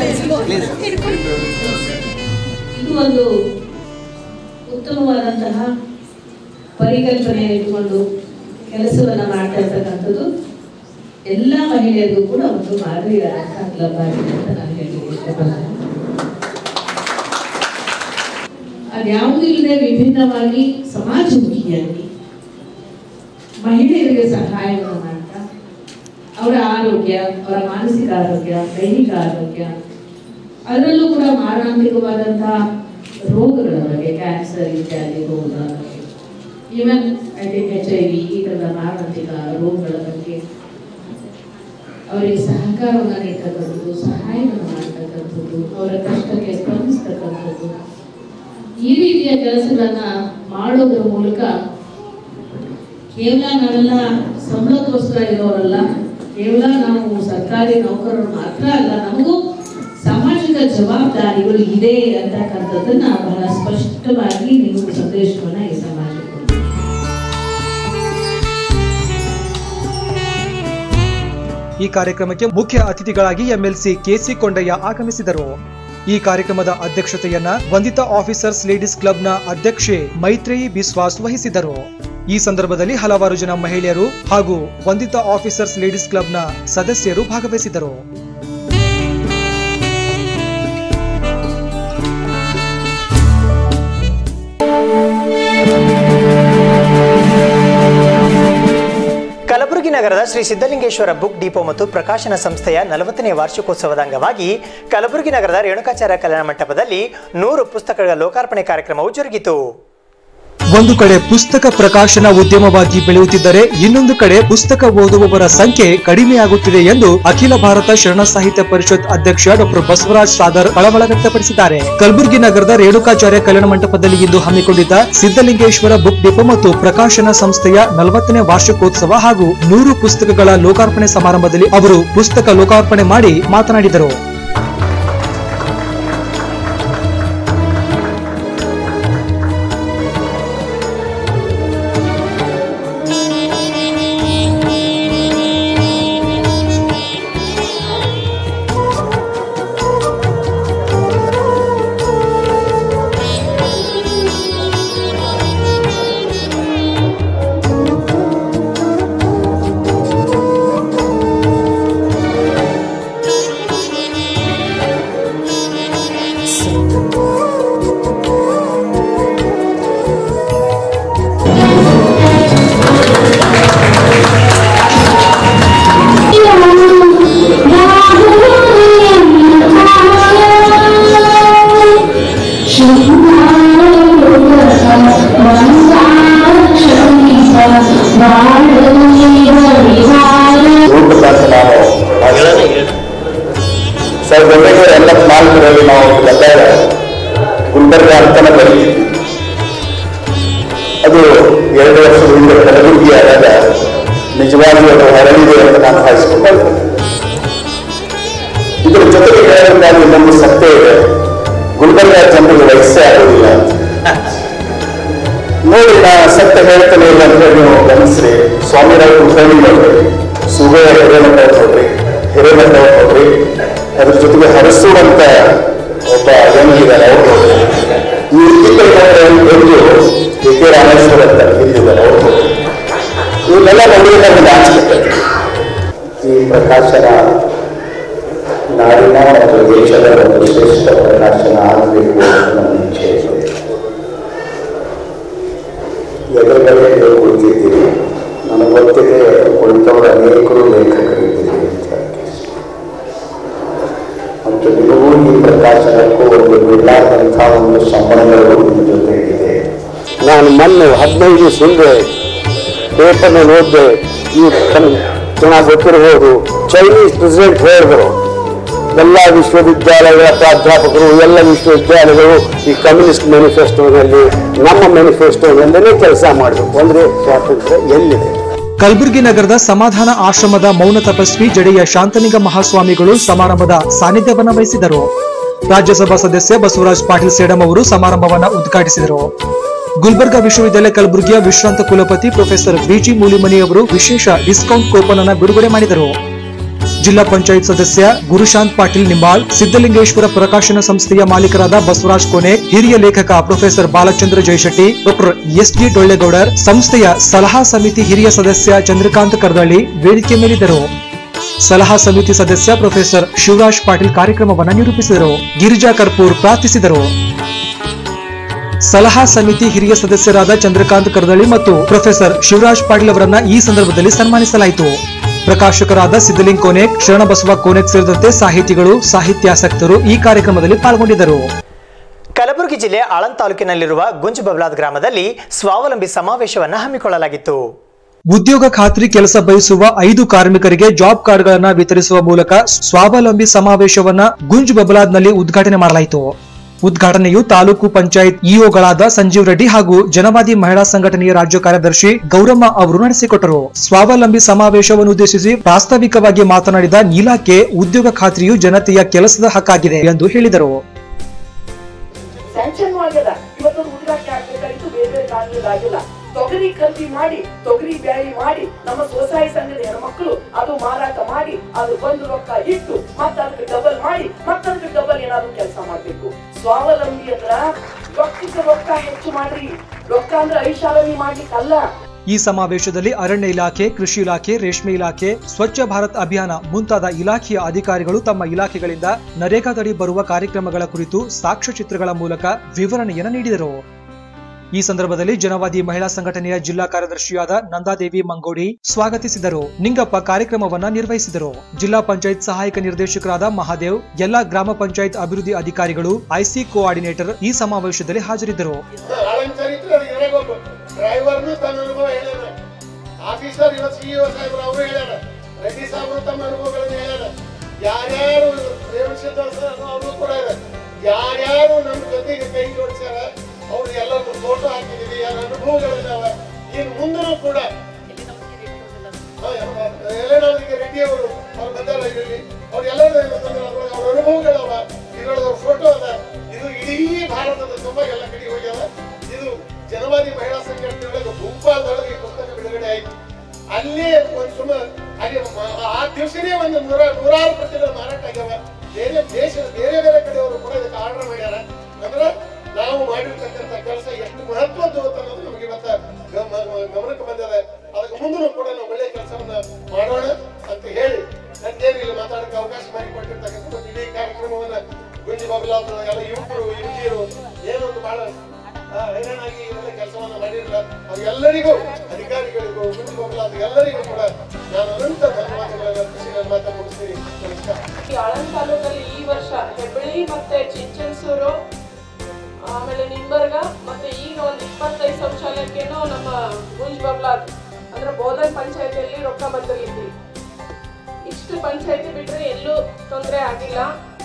ಇದು ಒಂದು ಉತ್ತಮವಾದಂತಹ ಪರಿಕಲ್ಪನೆ ಇಟ್ಕೊಂಡು ಕೆಲಸವನ್ನ ಮಾಡ್ತಾ ಇರ್ತಕ್ಕಂಥದ್ದು ಎಲ್ಲ ಮಹಿಳೆಯರಿಗೂ ಕೂಡ ಒಂದು ಮಾದರಿಯಾದಂತಹ ಕ್ಲಬ್ ಆಗಿದೆ ಅಂತ ನಾನು ಹೇಳಲಿಕ್ಕೆ ಇಷ್ಟಪಡ್ತೇನೆ ಅದ್ಯಾವುದೂ ಇಲ್ಲದೆ ವಿಭಿನ್ನವಾಗಿ ಸಮಾಜಮುಖಿಯಾಗಿ ಮಹಿಳೆಯರಿಗೆ ಸಹಾಯವನ್ನು ಮಾಡ್ತಾ ಅವರ ಆರೋಗ್ಯ ಅವರ ಮಾನಸಿಕ ಆರೋಗ್ಯ ದೈಹಿಕ ಆರೋಗ್ಯ ಅದರಲ್ಲೂ ಕೂಡ ಮಾರಣಾಂತಿಕವಾದಂತಹ ರೋಗಗಳ ಬಗ್ಗೆ ಕ್ಯಾನ್ಸರ್ ಇತ್ಯಾದಿ ರೋಗಗಳ ಬಗ್ಗೆ even I think H I V ಈ ಥರದ ಮಾರಣಾಂತಿಕ ರೋಗಗಳ ಬಗ್ಗೆ ಅವರಿಗೆ ಸಹಕಾರವನ್ನು ನೀಡ್ತಕ್ಕಂಥದ್ದು ಸಹಾಯವನ್ನು ಮಾಡ್ತಕ್ಕಂಥದ್ದು ಅವರ ಕಷ್ಟಕ್ಕೆ ಸ್ಪಂದಿಸ್ತಕ್ಕಂಥದ್ದು ಈ ರೀತಿಯ ಕೆಲಸಗಳನ್ನ ಮಾಡೋದ್ರ ಮೂಲಕ ಕೇವಲ ನಾವೆಲ್ಲ ಸಂಬಳಕ್ಕೋಸ್ಕರ ಇರೋರಲ್ಲ ಕೇವಲ ನಾವು ಸರ್ಕಾರಿ ನೌಕರರು ಮಾತ್ರ ಅಲ್ಲ ನಮಗೂ ಸಾಮಾಜಿಕ ಜವಾಬ್ದಾರಿಗಳು ಇದೆ ಅಂತಕ್ಕಂಥದ್ದನ್ನ ಬಹಳ ಸ್ಪಷ್ಟವಾಗಿ ನೀವು ಸಂದೇಶವನ್ನ ಈ ಸಮಾಜಕ್ಕೆ ಕೊಡಿ. ಈ ಕಾರ್ಯಕ್ರಮಕ್ಕೆ ಮುಖ್ಯ ಅತಿಥಿಗಳಾಗಿ ಎಂಎಲ್ಸಿ ಕೆಸಿ ಕೊಂಡಯ್ಯ ಆಗಮಿಸಿದರು ಈ ಕಾರ್ಯಕ್ರಮದ ಅಧ್ಯಕ್ಷತೆಯನ್ನ ವಂದಿತ ಆಫೀಸರ್ಸ್ ಲೇಡೀಸ್ ಕ್ಲಬ್ನ ಅಧ್ಯಕ್ಷೆ ಮೈತ್ರೇಯಿ ಬಿಸ್ವಾಸ್ ವಹಿಸಿದರು ಈ ಸಂದರ್ಭದಲ್ಲಿ ಹಲವಾರು ಜನ ಮಹಿಳೆಯರು ಹಾಗೂ ವಂದಿತ ಆಫೀಸರ್ಸ್ ಲೇಡೀಸ್ ಕ್ಲಬ್ನ ಸದಸ್ಯರು ಭಾಗವಹಿಸಿದರು ಕಲಬುರಗಿ ನಗರದ ಶ್ರೀ ಸಿದ್ದಲಿಂಗೇಶ್ವರ ಬುಕ್ ಡಿಪೋ ಮತ್ತು ಪ್ರಕಾಶನ ಸಂಸ್ಥೆಯ ನಲವತ್ತನೇ ವಾರ್ಷಿಕೋತ್ಸವದ ಅಂಗವಾಗಿ ಕಲಬುರಗಿ ನಗರದ ರೇಣುಕಾಚಾರ್ಯ ಕಲ್ಯಾಣ ಮಂಟಪದಲ್ಲಿ ನೂರು ಪುಸ್ತಕಗಳ ಲೋಕಾರ್ಪಣೆ ಕಾರ್ಯಕ್ರಮವು ಜರುಗಿತು ಒಂದು ಕಡೆ ಪುಸ್ತಕ ಪ್ರಕಾಶನ ಉದ್ಯಮವಾಗಿ ಬೆಳೆಯುತ್ತಿದ್ದರೆ ಇನ್ನೊಂದು ಕಡೆ ಪುಸ್ತಕ ಓದುವವರ ಸಂಖ್ಯೆ ಕಡಿಮೆಯಾಗುತ್ತಿದೆ ಎಂದು ಅಖಿಲ ಭಾರತ ಶರಣ ಸಾಹಿತ್ಯ ಪರಿಷತ್ ಅಧ್ಯಕ್ಷ ಡಾಕ್ಟರ್ ಬಸವರಾಜ್ ಸಾದರ್ ಕಳವಳ ವ್ಯಕ್ತಪಡಿಸಿದ್ದಾರೆ ಕಲಬುರಗಿ ನಗರದ ರೇಣುಕಾಚಾರ್ಯ ಕಲ್ಯಾಣ ಮಂಟಪದಲ್ಲಿ ಇಂದು ಹಮ್ಮಿಕೊಂಡಿದ್ದ ಸಿದ್ದಲಿಂಗೇಶ್ವರ ಬುಕ್ ಡಿಪೋ ಮತ್ತು ಪ್ರಕಾಶನ ಸಂಸ್ಥೆಯ ನಲವತ್ತನೇ ವಾರ್ಷಿಕೋತ್ಸವ ಹಾಗೂ ನೂರು ಪುಸ್ತಕಗಳ ಲೋಕಾರ್ಪಣೆ ಸಮಾರಂಭದಲ್ಲಿ ಅವರು ಪುಸ್ತಕ ಲೋಕಾರ್ಪಣೆ ಮಾಡಿ ಮಾತನಾಡಿದರು ಸಾವಿರದ ಒಂಬೈನೂರ ಎಂಬತ್ನಾಲ್ಕರಲ್ಲಿ ನಾವು ಬಂದಾಗ ಗುಲ್ಬರ್ಗ ಅಂತಲೇ ಬರೀತಿದ್ವಿ ಅದು ಎರಡು ವರ್ಷದ ಹಿಂದೆ ಕಲಬುರಗಿ ಆದಾಗ ನಿಜವಾಗಿಯೂ ಅದು ಹರಡಿದೆ ಅಂತ ನಾನು ಭಾವಿಸಿಕೊಂಡೆ ಇದರ ಜೊತೆಗೆ ಹೇಳಬೇಕಾದ ಇನ್ನೊಂದು ಸತ್ಯ ಇದೆ ಗುಲ್ಬರ್ಗ ಜನರಿಗೆ ವಯಸ್ಸೇ ಆಗೋದಿಲ್ಲ ಅಂತ ನೋಡಿ ನಾ ಸತ್ಯ ಹೇಳ್ತೇನೆ ಇಲ್ಲ ಅಂತ ಹೇಳಿ ನೀವು ಗಮನಿಸ್ರಿ ಸ್ವಾಮಿರಾವ್ ಕುಲಕರ್ಣಿ ನೋಡ್ರಿ ಸುಬೆಯ ಹಿರೇಮಠ ನೋಡ್ರಿ ಹಿರೇಮಠ ನೋಡ್ರಿ ಅದ್ರ ಜೊತೆಗೆ ಹರಸೂರ್ ಅಂತ ಒಬ್ಬ ಇದ್ದಾರೆ ಅವ್ರು ನೋಡ್ರಿ ಈ ಒಂದು ಕೆ ಕೆ ರಾಮೇಶ್ವರ ಅಂತ ಇಲ್ಲಿದ್ದಾರೆ ಅವ್ರು ನೋಡ್ರಿ ಇವನ್ನೆಲ್ಲ ನೋಡಿದ್ರೆ ನಮ್ಗೆ ನಾಚಿಕೆ ಈ ಪ್ರಕಾಶನ ನಾಡಿನ ಮತ್ತು ದೇಶದ ಒಂದು ಶ್ರೇಷ್ಠ ಪ್ರಕಾಶನ ಆಗಬೇಕು ಅಂತ ನನ್ನ ಇಚ್ಛೆ ಇದೆ ಎದುರುಗಡೆ ನೀವು ಕುಳಿತಿದ್ದೀರಿ ನನಗೆ ಗೊತ್ತಿದೆ ಕುಳಿತವರು ಅನೇಕರು ಲೇಖಕರಿದ್ದೀರಿ ಅಂತ ಮತ್ತು ನಿಮಗೂ ಈ ಪ್ರಕಾಶನಕ್ಕೂ ಒಂದು ಬಿಡಲಾದಂಥ ಒಂದು ಸಂಬಂಧಗಳು ನಿಮ್ಮ ಜೊತೆ ಇದೆ ನಾನು ಮೊನ್ನೆ ಹದಿನೈದು ದಿವಸ ಹಿಂದೆ ಪೇಪರ್ನ ಓದಿದೆ ಈ ಚೆನ್ನಾಗಿ ಗೊತ್ತಿರಬಹುದು ಚೈನೀಸ್ ಪ್ರೆಸಿಡೆಂಟ್ ಹೇಳಿದರು ಎಲ್ಲ ವಿಶ್ವವಿದ್ಯಾಲಯಗಳ ಪ್ರಾಧ್ಯಾಪಕರು ಎಲ್ಲ ವಿಶ್ವವಿದ್ಯಾಲಯಗಳು ಈ ಕಮ್ಯುನಿಸ್ಟ್ ಮ್ಯಾನಿಫೆಸ್ಟೋನಲ್ಲಿ ನಮ್ಮ ಮ್ಯಾನಿಫೆಸ್ಟೋನಲ್ಲೇ ಕೆಲಸ ಮಾಡಬೇಕು ಅಂದ್ರೆ ಸ್ವಾತಂತ್ರ್ಯ ಎಲ್ಲಿದೆ ಕಲಬುರಗಿ ನಗರದ ಸಮಾಧಾನ ಆಶ್ರಮದ ಮೌನ ತಪಸ್ವಿ ಜಡೆಯ ಶಾಂತಲಿಂಗ ಮಹಾಸ್ವಾಮಿಗಳು ಸಮಾರಂಭದ ಸಾನ್ನಿಧ್ಯವನ್ನ ವಹಿಸಿದರು ರಾಜ್ಯಸಭಾ ಸದಸ್ಯ ಬಸವರಾಜ್ ಪಾಟೀಲ್ ಸೇಡಂ ಅವರು ಸಮಾರಂಭವನ್ನ ಉದ್ಘಾಟಿಸಿದರು ಗುಲ್ಬರ್ಗಾ ವಿಶ್ವವಿದ್ಯಾಲಯ ಕಲಬುರಗಿಯ ವಿಶ್ರಾಂತ ಕುಲಪತಿ ಪ್ರೊಫೆಸರ್ ಬಿಜಿ ಮೂಲಿಮನಿ ಅವರು ವಿಶೇಷ ಡಿಸ್ಕೌಂಟ್ ಕೂಪನ್ ಅನ್ನ ಬಿಡುಗಡೆ ಮಾಡಿದರು ಜಿಲ್ಲಾ ಪಂಚಾಯತ್ ಸದಸ್ಯ ಗುರುಶಾಂತ್ ಪಾಟೀಲ್ ನಿಂಬಾಳ್ ಸಿದ್ದಲಿಂಗೇಶ್ವರ ಪ್ರಕಾಶನ ಸಂಸ್ಥೆಯ ಮಾಲೀಕರಾದ ಬಸವರಾಜ್ ಕೋನೆ ಹಿರಿಯ ಲೇಖಕ professor Balachandra Jayashetty doctor S D Dollegowdar ಸಂಸ್ಥೆಯ ಸಲಹಾ ಸಮಿತಿ ಹಿರಿಯ ಸದಸ್ಯ ಚಂದ್ರಕಾಂತ್ ಕರ್ದಳ್ಳಿ ವೇದಿಕೆ ಮೇಲಿದ್ದರು ಸಲಹಾ ಸಮಿತಿ ಸದಸ್ಯ ಪ್ರೊಫೆಸರ್ ಶಿವರಾಜ್ ಪಾಟೀಲ್ ಕಾರ್ಯಕ್ರಮವನ್ನು ನಿರೂಪಿಸಿದರು ಗಿರಿಜಾ ಕರ್ಪೂರ್ ಪ್ರಾರ್ಥಿಸಿದರು ಸಲಹಾ ಸಮಿತಿ ಹಿರಿಯ ಸದಸ್ಯರಾದ ಚಂದ್ರಕಾಂತ್ ಕರ್ದಳ್ಳಿ ಮತ್ತು ಪ್ರೊಫೆಸರ್ ಶಿವರಾಜ್ ಪಾಟೀಲ್ ಅವರನ್ನ ಈ ಸಂದರ್ಭದಲ್ಲಿ ಸನ್ಮಾನಿಸಲಾಯಿತು ಪ್ರಕಾಶಕರಾದ ಸಿದ್ದಲಿಂಗ್ ಕೋನೆಕ್ ಶರಣಬಸವ ಕೋನೆಕ್ ಸೇರಿದಂತೆ ಸಾಹಿತಿಗಳು ಸಾಹಿತ್ಯಾಸಕ್ತರು ಈ ಕಾರ್ಯಕ್ರಮದಲ್ಲಿ ಪಾಲ್ಗೊಂಡಿದ್ದರು ಕಲಬುರಗಿ ಜಿಲ್ಲೆ ಆಳಂದ್ ತಾಲೂಕಿನಲ್ಲಿರುವ ಗುಂಜಬಬ್ಲಾದ್ ಗ್ರಾಮದಲ್ಲಿ ಸ್ವಾವಲಂಬಿ ಸಮಾವೇಶವನ್ನು ಹಮ್ಮಿಕೊಳ್ಳಲಾಗಿತ್ತು ಉದ್ಯೋಗ ಖಾತ್ರಿ ಕೆಲಸ ಬಯಸುವ ಐದು ಕಾರ್ಮಿಕರಿಗೆ ಜಾಬ್ ಕಾರ್ಡ್ಗಳನ್ನ ವಿತರಿಸುವ ಮೂಲಕ ಸ್ವಾವಲಂಬಿ ಸಮಾವೇಶವನ್ನ ಗುಂಜ್ ಬಬಲಾದ್ನಲ್ಲಿ ಉದ್ಘಾಟನೆ ಮಾಡಲಾಯಿತು ಉದ್ಘಾಟನೆಯು ತಾಲೂಕು ಪಂಚಾಯತ್ ಇಒಗಳಾದ ಸಂಜೀವ್ ರೆಡ್ಡಿ ಹಾಗೂ ಜನವಾದಿ ಮಹಿಳಾ ಸಂಘಟನೆಯ ರಾಜ್ಯ ಕಾರ್ಯದರ್ಶಿ ಗೌರಮ್ಮ ಅವರು ನಡೆಸಿಕೊಟ್ಟರು ಸ್ವಾವಲಂಬಿ ಸಮಾವೇಶವನ್ನು ಉದ್ದೇಶಿಸಿ ಪ್ರಾಸ್ತಾವಿಕವಾಗಿ ಮಾತನಾಡಿದ ನೀಲಾಕೆ ಉದ್ಯೋಗ ಖಾತ್ರಿಯು ಜನತೆಯ ಕೆಲಸದ ಹಕ್ಕಾಗಿದೆ ಎಂದು ಹೇಳಿದರು ಸ್ಯಾಂಕ್ಷನ್ ಆಗ್ಯದ ಇವತ್ತು ಹುಡುಗಾಟ ಆಗ್ಬೇಕಾಗಿತ್ತು ಬೇರೆ ಬೇರೆ ಕಾರಣಗಳಿಗಾಗಿಲ್ಲ ತೊಗರಿ ಖರೀದಿ ಮಾಡಿ ತೊಗರಿ ಬ್ಯಾಳಿ ಮಾಡಿ ನಮ್ಮ ಸ್ವಸಹಾಯ ಸಂಘದ ಹೆಣ್ಮಕ್ಳು ಅದು ಮಾರಾಟ ಮಾಡಿ ಅದು ಬಂದು ರೊಕ್ಕ ಇಟ್ಟು ಮತ್ತೆ ಅದಕ್ಕೆ ಡಬಲ್ ಮಾಡಿ ಮತ್ತೆ ಅದಕ್ಕೆ ಡಬಲ್ ಏನಾದ್ರು ಕೆಲಸ ಮಾಡ್ಬೇಕು ಸ್ವಾವಲಂಬಿ ಹತ್ರ ರೊಕ್ಕಕ್ಕೆ ರೊಕ್ಕ ಹೆಚ್ಚು ಮಾಡ್ರಿ ರೊಕ್ಕ ಅಂದ್ರೆ ಐಷಾರಾಮಿ ಮಾಡ್ಲಿಕ್ಕಲ್ಲ ಈ ಸಮಾವೇಶದಲ್ಲಿ ಅರಣ್ಯ ಇಲಾಖೆ ಕೃಷಿ ಇಲಾಖೆ ರೇಷ್ಮೆ ಇಲಾಖೆ ಸ್ವಚ್ಛ ಭಾರತ್ ಅಭಿಯಾನ ಮುಂತಾದ ಇಲಾಖೆಯ ಅಧಿಕಾರಿಗಳು ತಮ್ಮ ಇಲಾಖೆಗಳಿಂದ ನರೇಗಾದಡಿ ಬರುವ ಕಾರ್ಯಕ್ರಮಗಳ ಕುರಿತು ಸಾಕ್ಷ್ಯಚಿತ್ರಗಳ ಮೂಲಕ ವಿವರಣೆಯನ್ನು ನೀಡಿದರು ಈ ಸಂದರ್ಭದಲ್ಲಿ ಜನವಾದಿ ಮಹಿಳಾ ಸಂಘಟನೆಯ ಜಿಲ್ಲಾ ಕಾರ್ಯದರ್ಶಿಯಾದ ನಂದಾದೇವಿ ಮಂಗೋಡಿ ಸ್ವಾಗತಿಸಿದರು ನಿಂಗಪ್ಪ ಕಾರ್ಯಕ್ರಮವನ್ನ ನಿರ್ವಹಿಸಿದರು ಜಿಲ್ಲಾ ಪಂಚಾಯತ್ ಸಹಾಯಕ ನಿರ್ದೇಶಕರಾದ ಮಹಾದೇವ್ ಎಲ್ಲಾ ಗ್ರಾಮ ಪಂಚಾಯತ್ ಅಭಿವೃದ್ಧಿ ಅಧಿಕಾರಿಗಳು ಐಸಿ ಕೋಆರ್ಡಿನೇಟರ್ ಈ ಸಮಾವೇಶದಲ್ಲಿ ಹಾಜರಿದ್ದರು ಡ್ರೈವರ್ನು ತನ್ನ ಅನುಭವ ಹೇಳ್ಯಾರ ಆಫೀಸರ್ ಇವತ್ತು ಸಿಇಒ ಸಾಹೇಬ್ರು ಅವರು ಹೇಳ್ಯಾರ ರೆಡ್ಡಿ ಸಾಹೇಬ್ರು ತಮ್ಮ ಅನುಭವಗಳನ್ನು ಹೇಳ್ಯಾರ ಯಾರ್ಯಾರು ರೇವಣ್ ಸಿದ್ಧಾರ್ಥ ಅವರು ಕೂಡ ಇದೆ ಯಾರ್ಯಾರು ನಮ್ಮ ಜೊತೆಗೆ ಕೈ ಜೋಡಿಸ್ಯಾರ ಅವ್ರು ಎಲ್ಲರೂ ಫೋಟೋ ಹಾಕಿದೀವಿ ಯಾರ ಅನುಭವಗಳಿದಾವ ಇನ್ನು ಮುಂದೂ ಕೂಡ ಎಲ್ಲರಿಗೆ ರೆಡ್ಡಿ ಅವರು ಅವ್ರು ಬಂದಾರ ಇಲ್ಲಿ ಅವ್ರು ಎಲ್ಲರೂ ಅವ್ರ ಅನುಭವಗಳವ ಇದ್ರೊಳಗೆ ಅವ್ರ ಫೋಟೋ ಅದ ಇದು ಇಡೀ ಭಾರತದ ತುಂಬ ಎಲ್ಲ ಕಡೆ ಹೋಗ್ಯಾವ ಇದು ಜನವಾದಿ ಮಹಿಳಾ ಸಂಘಟನೆಯೊಳಗೆ ಭೂಪಾಲದೊಳಗೆ ಈ ಪುಸ್ತಕ ಬಿಡುಗಡೆ ಆಯ್ತು ಅಲ್ಲೇ ಒಂದು ಸುಮ ಅಲ್ಲಿ ಮ- ಆ ದಿವಸನೇ ಒಂದು ನೂರ ನೂರಾರು ಪ್ರತಿಗಳು ಮಾರಾಟ ಆಗ್ಯಾವ ಬೇರೆ ದೇಶದ ಬೇರೆ ಬೇರೆ ಕಡೆಯವರು ಕೂಡ ಇದಕ್ಕೆ ಆರ್ಡರ್ ಮಾಡ್ಯಾರ ಅಂದ್ರೆ ನಾವು ಮಾಡಿರ್ತಕ್ಕಂಥ ಕೆಲಸ ಎಷ್ಟು ಮಹತ್ವದ್ದು ಅಂತ ಅನ್ನೋದು ನಮಗೆ ಇವತ್ತ ಗಮ- ಗಮನಕ್ಕೆ ಬಂದಿದೆ ಅದಕ್ಕೆ ಮುಂದೂ ಕೂಡ ನಾವು ಒಳ್ಳೆಯ ಕೆಲಸವನ್ನ ಮಾಡೋಣ ಅಂತ ಹೇಳಿ ನನ್ಗೇನು ಇಲ್ಲಿ ಮಾತಾಡಕ್ಕೆ ಅವಕಾಶ ಮಾಡಿಕೊಟ್ಟಿರ್ತಕ್ಕಂಥ ಒಂದು ಇಡೀ ಕಾರ್ಯಕ್ರಮವನ್ನ ಗುಂಜಿ ಬಾಬಿಲಾದ್ರು ಎಲ್ಲ ಯುವಕರು ಯುವತಿಯರು ಏನೊಂದು ಬಹಳ ಆ, ಹೈರಾಣಾಗಿ ಇವೆಲ್ಲ ಕೆಲಸವನ್ನ ಮಾಡಿರಲ್ಲ ಅವ್ರಿಗೆಲ್ಲರಿಗೂ ಅಧಿಕಾರಿಗಳಿಗೂ ಗುಂಜಿ ಬಾಬಿಲಾದ್ರು ಎಲ್ಲರಿಗೂ ಕೂಡ ನಾನು ಅನಂತ ಧನ್ಯವಾದಗಳನ್ನು ಅರ್ಪಿಸಿ ನನ್ನ ಮಾತನ್ನು ಮುಗಿಸ್ತೀನಿ ನಮಸ್ಕಾರ ಈ ಆಳಂದ್ ತಾಲೂಕಲ್ಲಿ ಈ ವರ್ಷ ಹೆಬ್ಬಳ್ಳಿ ಮತ್ತೆ ಚಿಂಚನ್ಸೂರು ಆಮೇಲೆ ನಿಂಬರ್ಗ ಮತ್ತೆ ಈಗ ಒಂದು ಇಪ್ಪತ್ತೈದು ಶೌಚಾಲಯಕ್ಕೇನೋ ನಮ್ಮ ಗುಂಜ್ ಬಬ್ಲಾದ್ ಅಂದ್ರೆ ಬೋಧನ್ ಪಂಚಾಯತಿಯಲ್ಲಿ ರೊಕ್ಕ ಬಂದಿರ್ಲಿಕ್ಕೆ ಇಷ್ಟು ಪಂಚಾಯತಿ ಬಿಟ್ರೆ ಎಲ್ಲೂ ತೊಂದರೆ ಆಗಿಲ್ಲ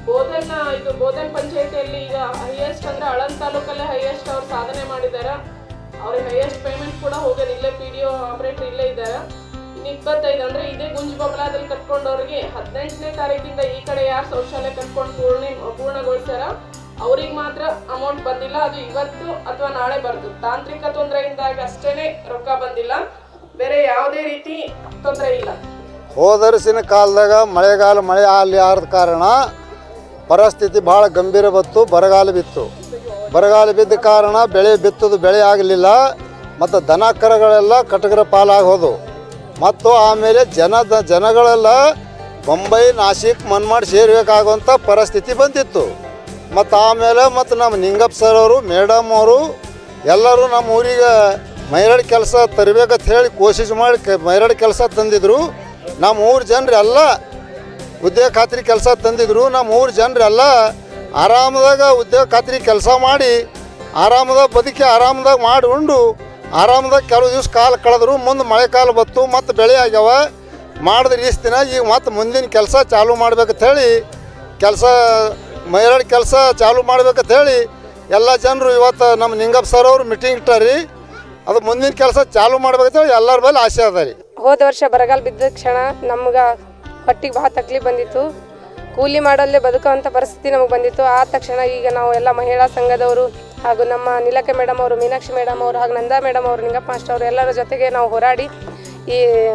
ಬೋಧನ್ ಇದು ಬೋಧನ್ ಪಂಚಾಯತಿಯಲ್ಲಿ ಈಗ ಹೈಯೆಸ್ಟ್ ಅಂದ್ರೆ ಆಳಂದ್ ತಾಲೂಕಲ್ಲೇ ಹೈಯೆಸ್ಟ್ ಅವ್ರು ಸಾಧನೆ ಮಾಡಿದ್ದಾರೆ ಅವ್ರಿಗೆ ಹೈಯೆಸ್ಟ್ ಪೇಮೆಂಟ್ ಕೂಡ ಹೋಗೋದು ಇಲ್ಲೇ ಪಿ ಡಿ ಒ ಆಪರೇಟರ್ ಇಲ್ಲೇ ಇದ್ದಾರೆ ಇನ್ನು ಇಪ್ಪತ್ತೈದು ಅಂದ್ರೆ ಇದೇ ಗುಂಜ್ ಬೊಮ್ಮಲಾದಲ್ಲಿ ಕಟ್ಕೊಂಡವ್ರಿಗೆ ಹದಿನೆಂಟನೇ ತಾರೀಕಿಂದ ಈ ಕಡೆ ಯಾರು ಶೌಚಾಲಯ ಕಟ್ಕೊಂಡು ಪೂರ್ಣಿ ಪೂರ್ಣಗೊಳಿಸ್ಯಾರ ಅವ್ರಿಗೆ ಮಾತ್ರ ಅಮೌಂಟ್ ಬಂದಿಲ್ಲ ಅದು ಇವತ್ತು ಅಥವಾ ನಾಳೆ ಬರ್ತದೆ ತಾಂತ್ರಿಕ ತೊಂದರೆಯಿಂದಾಗಿ ಅಷ್ಟೇನೆ ರೊಕ್ಕ ಬಂದಿಲ್ಲ ಬೇರೆ ಯಾವುದೇ ರೀತಿ ತೊಂದರೆ ಇಲ್ಲ ಹೋದರ್ಸಿನ ಕಾಲದಾಗ ಮಳೆಗಾಲ ಮಳೆ ಅಲ್ಲಿ ಆರದ ಕಾರಣ ಪರಿಸ್ಥಿತಿ ಭಾಳ ಗಂಭೀರ ಬತ್ತು ಬರಗಾಲ ಬಿತ್ತು ಬರಗಾಲ ಬಿದ್ದ ಕಾರಣ ಬೆಳೆ ಬಿತ್ತದು ಬೆಳೆ ಆಗಲಿಲ್ಲ ಮತ್ತು ದನ ಕರಗಳೆಲ್ಲ ಕಟಕರ ಪಾಲಾಗಿ ಹೋದವು ಮತ್ತು ಆಮೇಲೆ ಜನದ ಜನಗಳೆಲ್ಲ ಬೊಂಬೈ ನಾಸಿಕ್ ಮನ್ಮಾಡ್ ಸೇರಬೇಕಾಗುವಂಥ ಪರಿಸ್ಥಿತಿ ಬಂದಿತ್ತು ಮತ್ತು ಆಮೇಲೆ ಮತ್ತು ನಮ್ಮ ನಿಂಗಪ್ಪ ಸರ್ ಅವರು ಮೇಡಮ್ ಅವರು ಎಲ್ಲರೂ ನಮ್ಮ ಊರಿಗೆ ಮೈರಾಡ್ ಕೆಲಸ ತರಬೇಕಂತ ಹೇಳಿ ಕೋಶಿಶ್ ಮಾಡಿ ಕ ಮೈರಾಡ್ ಕೆಲಸ ತಂದಿದ್ರು ನಮ್ಮ ಊರ ಜನರು ಎಲ್ಲ ಉದ್ಯೋಗ ಖಾತ್ರಿ ಕೆಲಸ ತಂದಿದ್ರು ನಮ್ಮ ಊರ ಜನರೆಲ್ಲ ಆರಾಮದಾಗ ಉದ್ಯೋಗ ಖಾತ್ರಿ ಕೆಲಸ ಮಾಡಿ ಆರಾಮದಾಗ ಬದುಕಿ ಆರಾಮದಾಗ ಮಾಡಿ ಉಂಡು ಆರಾಮದಾಗ ಕೆಲವು ದಿವ್ಸ ಕಾಲ ಕಳೆದ್ರು ಮುಂದೆ ಮಳೆ ಕಾಲ ಬತ್ತು ಮತ್ತು ಬೆಳೆ ಆಗ್ಯಾವ ಮಾಡಿದ್ರೆ ಇಷ್ಟು ದಿನ ಈಗ ಮತ್ತೆ ಮುಂದಿನ ಕೆಲಸ ಚಾಲು ಮಾಡ್ಬೇಕಂತ ಹೇಳಿ ಕೆಲಸ ಮೈರಾಡ್ ಕೆಲಸ ಚಾಲು ಮಾಡ್ಬೇಕಂತ ಹೇಳಿ ಎಲ್ಲ ಜನರು ಇವತ್ತು ನಮ್ಮ ನಿಂಗಪ್ಪ ಸರ್ ಅವರು ಮೀಟಿಂಗ್ ಇಟ್ಟಾರಿ ಅದು ಮುಂದಿನ ಕೆಲಸ ಚಾಲು ಮಾಡ್ಬೇಕಂತ ಹೇಳಿ ಎಲ್ಲರ ಮೇಲೆ ಆಸೆ ಅದ ರೀ ಹೋದ ವರ್ಷ ಬರಗಾಲ ಬಿದ್ದ ಕ್ಷಣ ನಮ್ಗೆ ಹೊಟ್ಟಿಗೆ ಭಾಳ ತಕ್ಲೀಫ್ ಬಂದಿತ್ತು ಕೂಲಿ ಮಾಡಲ್ಲೇ ಬದುಕುವಂಥ ಪರಿಸ್ಥಿತಿ ನಮಗೆ ಬಂದಿತ್ತು ಆ ತಕ್ಷಣ ಈಗ ನಾವು ಎಲ್ಲ ಮಹಿಳಾ ಸಂಘದವರು ಹಾಗೂ ನಮ್ಮ ನೀಲಕ ಮೇಡಮ್ ಅವರು ಮೀನಾಕ್ಷಿ ಮೇಡಮ್ ಅವರು ಹಾಗೂ ನಂದಾ ಮೇಡಮ್ ಅವರು ನಿಂಗಪ್ಪ ಮಾಸ್ಟರ್ ಅವರು ಎಲ್ಲರ ಜೊತೆಗೆ ನಾವು ಹೋರಾಡಿ ಈ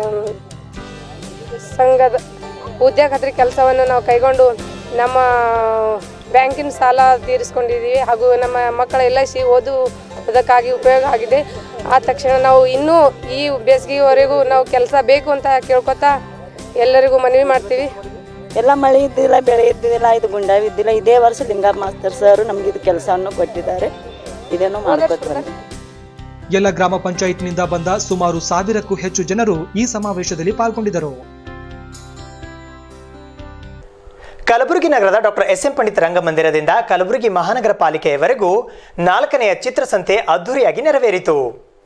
ಸಂಘದ ಉದ್ಯೋಗ ಖಾತ್ರಿ ಕೆಲಸವನ್ನು ನಾವು ಕೈಗೊಂಡು ನಮ್ಮ ಬ್ಯಾಂಕಿನ ಸಾಲ ತೀರಿಸ್ಕೊಂಡಿದ್ದೀವಿ ಹಾಗೂ ನಮ್ಮ ಮಕ್ಕಳ ಎಲ್ ಐ ಸಿ ಓದುವುದಕ್ಕಾಗಿ ಉಪಯೋಗ ಆಗಿದೆ ಆ ತಕ್ಷಣ ನಾವು ಇನ್ನೂ ಈ ಬೇಸಿಗೆವರೆಗೂ ನಾವು ಕೆಲಸ ಬೇಕು ಅಂತ ಕೇಳ್ಕೊತಾ ಎಲ್ಲರಿಗೂ ಮನವಿ ಮಾಡ್ತೀವಿ ಎಲ್ಲ ಮಳೆ ಇದ್ದಿಲ್ಲ ಬೆಳೆ ಇದ್ದಿಲ್ಲ ಇದು ಗುಂಡಾವಿ ಇದ್ದಿಲ್ಲ ಇದೇ ವರ್ಷ ಲಿಂಗಪ್ಪ ಮಾಸ್ತರ್ ಸರ್ ನಮ್ಗೆ ಇದು ಕೆಲಸವನ್ನು ಕೊಟ್ಟಿದ್ದಾರೆ ಇದೇನೋ ಮಾಡ್ಕೊತಾರೆ ಎಲ್ಲ ಗ್ರಾಮ ಪಂಚಾಯತ್ನಿಂದ ಬಂದ ಸುಮಾರು ಸಾವಿರಕ್ಕೂ ಹೆಚ್ಚು ಜನರು ಈ ಸಮಾವೇಶದಲ್ಲಿ ಪಾಲ್ಗೊಂಡಿದ್ದರು ಕಲಬುರಗಿ ನಗರದ ಡಾಕ್ಟರ್ ಎಸ್ ಎಂ ಪಂಡಿತ್ ರಂಗಮಂದಿರದಿಂದ ಕಲಬುರಗಿ ಮಹಾನಗರ ಪಾಲಿಕೆಯವರೆಗೂ ನಾಲ್ಕನೆಯ ಚಿತ್ರಸಂತೆ ಅದ್ದೂರಿಯಾಗಿ ನೆರವೇರಿತು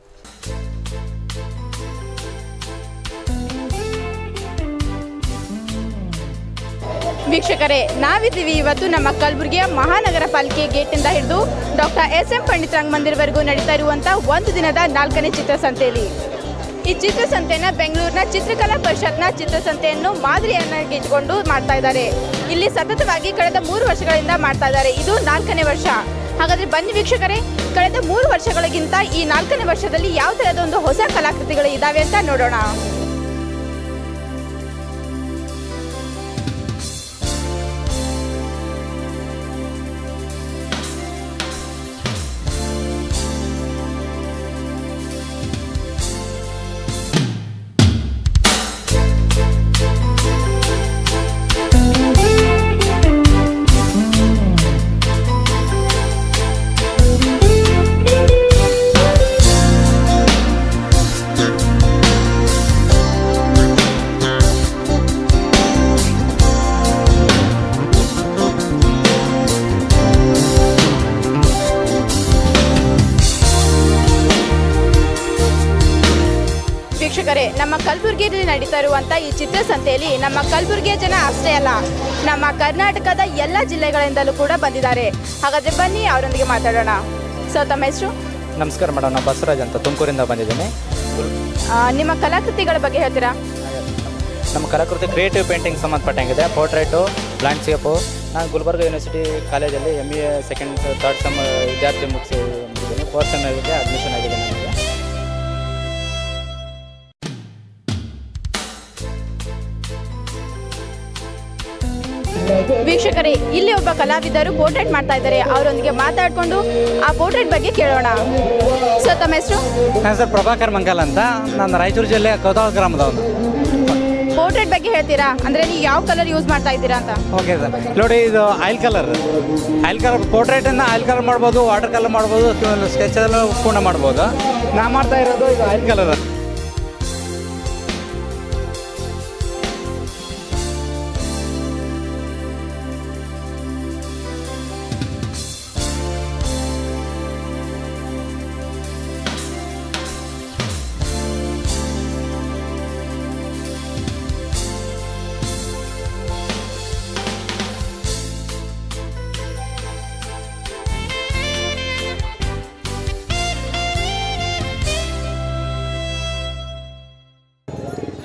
ವೀಕ್ಷಕರೇ ನಾವಿದ್ದೀವಿ ಇವತ್ತು ನಮ್ಮ ಕಲಬುರಗಿಯ ಮಹಾನಗರ ಪಾಲಿಕೆ ಗೇಟಿಂದ ಹಿಡಿದು ಡಾಕ್ಟರ್ ಎಸ್ ಎಂ ಪಂಡಿತ್ ರಂಗಮಂದಿರವರೆಗೂ ನಡೀತಾ ಇರುವಂಥ ಒಂದು ದಿನದ ನಾಲ್ಕನೇ ಚಿತ್ರಸಂತೆಯಲ್ಲಿ ಈ ಚಿತ್ರಸಂತೆನ ಬೆಂಗಳೂರಿನ ಚಿತ್ರಕಲಾ ಪರಿಷತ್ನ ಚಿತ್ರಸಂತೆಯನ್ನು ಮಾದರಿಯನ್ನಾಗಿ ಇಟ್ಕೊಂಡು ಮಾಡ್ತಾ ಇದ್ದಾರೆ ಇಲ್ಲಿ ಸತತವಾಗಿ ಕಳೆದ ಮೂರು ವರ್ಷಗಳಿಂದ ಮಾಡ್ತಾ ಇದ್ದಾರೆ ಇದು ನಾಲ್ಕನೇ ವರ್ಷ ಹಾಗಾದ್ರೆ ಬನ್ನಿ ವೀಕ್ಷಕರೇ ಕಳೆದ ಮೂರು ವರ್ಷಗಳಿಗಿಂತ ಈ ನಾಲ್ಕನೇ ವರ್ಷದಲ್ಲಿ ಯಾವ ಥರದ ಒಂದು ಹೊಸ ಕಲಾಕೃತಿಗಳು ಇದಾವೆ ಅಂತ ನೋಡೋಣ ವೀಕ್ಷಕರೇ ನಮ್ಮ ಕಲಬುರಗಿಯಲ್ಲಿ ನಡೀತಾ ಇರುವಂಥ ಈ ಚಿತ್ರಸಂತೆಯಲ್ಲಿ ನಮ್ಮ ಕಲಬುರಗಿಯ ಜನ ಅಷ್ಟೇ ಅಲ್ಲ ನಮ್ಮ ಕರ್ನಾಟಕದ ಎಲ್ಲ ಜಿಲ್ಲೆಗಳಿಂದಲೂ ಕೂಡ ಬಂದಿದ್ದಾರೆ ಹಾಗಾದ್ರೆ ಬನ್ನಿ ಅವರೊಂದಿಗೆ ಮಾತಾಡೋಣ ಸೊ ತಮ್ಮ ಹೆಸರು ನಮಸ್ಕಾರ ಮೇಡಮ್ ನಾನು ಬಸವರಾಜ್ ಅಂತ ತುಮಕೂರಿಂದ ಬಂದಿದ್ದೀನಿ ಆ, ನಿಮ್ಮ ಕಲಾಕೃತಿಗಳ ಬಗ್ಗೆ ಹೇಳ್ತೀರಾ ನಮ್ಮ ಕಲಾಕೃತಿ ಕ್ರಿಯೇಟಿವ್ ಪೇಂಟಿಂಗ್ ಸಂಬಂಧಪಟ್ಟಂಗಿದೆ ಪೋರ್ಟ್ರೇಟು ಲ್ಯಾಂಡ್ಸ್ಕೇಪು ನಾನು ಗುಲ್ಬರ್ಗ ಯೂನಿವರ್ಸಿಟಿ ಕಾಲೇಜಲ್ಲಿ M A second third sem ವಿದ್ಯಾರ್ಥಿ ಮುಗಿಸಿ ಮುಗಿದ್ದೀನಿ ಫೋರ್ತ್ ಸೆಮ್ಮಿಗೆ ಅಡ್ಮಿಷನ್ ಆಗಿದೆ ನನಗೆ ವೀಕ್ಷಕರೇ ಇಲ್ಲಿ ಒಬ್ಬ ಕಲಾವಿದರು ಪೋರ್ಟ್ರೇಟ್ ಮಾಡ್ತಾ ಇದ್ದಾರೆ ಅವರೊಂದಿಗೆ ಮಾತಾಡಿಕೊಂಡು ಆ ಪೋರ್ಟ್ರೇಟ್ ಬಗ್ಗೆ ಕೇಳೋಣ ಸೊ ತಮ್ಮ ಹೆಸರು ನನ್ನ ಸರ್ ಪ್ರಭಾಕರ್ ಮಂಗಲ್ ಅಂತ ನಾನು ರಾಯಚೂರು ಜಿಲ್ಲೆ ಕೌತಾಳ ಗ್ರಾಮದವನು ಪೋರ್ಟ್ರೇಟ್ ಬಗ್ಗೆ ಹೇಳ್ತೀರಾ ಅಂದ್ರೆ ನೀವು ಯಾವ ಕಲರ್ ಯೂಸ್ ಮಾಡ್ತಾ ಇದ್ದೀರಾ ಅಂತ ಓಕೆ ಸರ್ ನೋಡಿ ಇದು ಆಯಿಲ್ ಕಲರ್ ಆಯಿಲ್ ಕಲರ್ ಪೋರ್ಟ್ರೇಟನ್ನು ಆಯಿಲ್ ಕಲರ್ ಮಾಡ್ಬೋದು ವಾಟರ್ ಕಲರ್ ಮಾಡ್ಬೋದು ಸ್ಕೆಚ್ ಎಲ್ಲ ಕೂಡ ಮಾಡ್ಬೋದು ನಾ ಮಾಡ್ತಾ ಇರೋದು ಇದು ಆಯಿಲ್ ಕಲರ್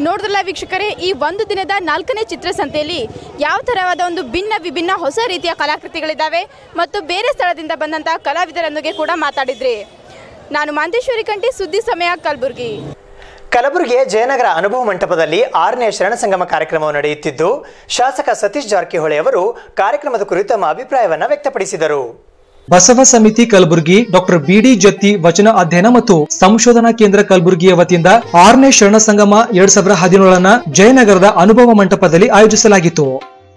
ನೋಡಿದ್ರಲ್ಲ ವೀಕ್ಷಕರೇ ಈ ಒಂದು ದಿನದ ನಾಲ್ಕನೇ ಚಿತ್ರಸಂತೆಯಲ್ಲಿ ಯಾವ ಥರವಾದ ಒಂದು ಭಿನ್ನ ವಿಭಿನ್ನ ಹೊಸ ರೀತಿಯ ಕಲಾಕೃತಿಗಳಿದ್ದಾವೆ ಮತ್ತು ಬೇರೆ ಸ್ಥಳದಿಂದ ಬಂದಂತಹ ಕಲಾವಿದರೊಂದಿಗೆ ಕೂಡ ಮಾತಾಡಿದ್ರಿ ನಾನು ಮಾಂತೇಶ್ವರಿ ಕಂಠಿ ಸುದ್ದಿ ಸಮಯ ಕಲಬುರಗಿ ಕಲಬುರಗಿಯ ಜಯನಗರ ಅನುಭವ ಮಂಟಪದಲ್ಲಿ ಆರನೇ ಶರಣ ಸಂಗಮ ಕಾರ್ಯಕ್ರಮವು ನಡೆಯುತ್ತಿದ್ದು ಶಾಸಕ ಸತೀಶ್ ಜಾರಕಿಹೊಳಿ ಅವರು ಕಾರ್ಯಕ್ರಮದ ಕುರಿತು ತಮ್ಮ ಅಭಿಪ್ರಾಯವನ್ನು ವ್ಯಕ್ತಪಡಿಸಿದರು ಬಸವ ಸಮಿತಿ ಕಲಬುರಗಿ ಡಾಕ್ಟರ್ ಬಿಡಿ ಜತ್ತಿ ವಚನ ಅಧ್ಯಯನ ಮತ್ತು ಸಂಶೋಧನಾ ಕೇಂದ್ರ ಕಲಬುರಗಿಯ ವತಿಯಿಂದ ಆರನೇ ಶರಣ ಸಂಗಮ ಎರಡ್ ಸಾವಿರದ ಹದಿನೇಳನ ಜಯನಗರದ ಅನುಭವ ಮಂಟಪದಲ್ಲಿ ಆಯೋಜಿಸಲಾಗಿತ್ತು